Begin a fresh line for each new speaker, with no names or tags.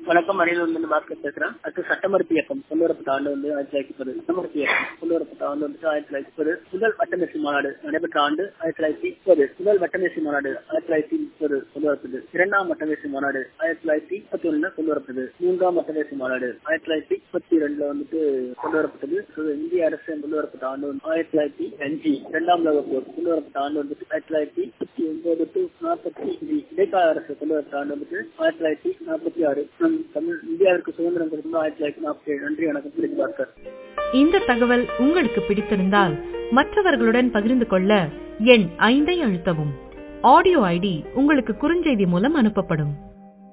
வணக்கம் அரியலூர்லேருந்து பாஸ்கர் பேசுறேன் அடுத்து சட்டமறுப்பு இயக்கம் கொண்டு வரப்பட்ட ஆண்டு வந்து ஆயிரத்தி தொள்ளாயிரத்தி முப்பது சட்டமறுப்பு இயக்கம் கொண்டு வரப்பட்ட ஆண்டு வந்து ஆயிரத்தி தொள்ளாயிரத்தி முப்பது முதல் வட்டமேசி மாநாடு நடைபெற்ற ஆண்டு ஆயிரத்தி தொள்ளாயிரத்தி முப்பது முதல் வட்டமேசி மாநாடு ஆயிரத்தி தொள்ளாயிரத்தி முப்பது கொண்டு வரப்பட்டது இரண்டாம் வட்டமேசி மாநாடு ஆயிரத்தி தொள்ளாயிரத்தி முப்பத்தி ஒண்ணுல கொண்டு வரப்பட்டது மூன்றாம் வட்டமேசி மாநாடு ஆயிரத்தி தொள்ளாயிரத்தி முப்பத்தி ரெண்டுல வந்துட்டு கொண்டு வரப்பட்டது So, இந்திய அரசு கொண்டு வரப்பட்ட ஆண்டு வந்து ஆயிரத்தி தொள்ளாயிரத்தி அஞ்சு இரண்டாம் உலக போர் கொண்டு வரப்பட்ட ஆண்டு வந்துட்டு ஆயிரத்தி தொள்ளாயிரத்தி முப்பத்தி ஒன்பது டு நாற்பத்தி அஞ்சு இடைக்கால அரசு கொண்டு வரப்பட்ட ஆண்டு வந்துட்டு ஆயிரத்தி தொள்ளாயிரத்தி நாற்பத்தி ஆறு நம் தமிழ் இந்தியாவிற்கு சுதந்திரம் கொடுத்தது ஆயிரத்தி தொள்ளாயிரத்தி நாற்பத்தி ஏழு நன்றி வணக்கம் பிடிச்சி பாஸ்கர்
இந்த தகவல் உங்களுக்கு பிடித்திருந்தால் மற்றவர்களுடன் பகிர்ந்து கொள்ள எண் ஐந்தை அழுத்தவும் ஆடியோ ஐடி உங்களுக்கு குறுஞ்செய்தி மூலம் அனுப்பப்படும்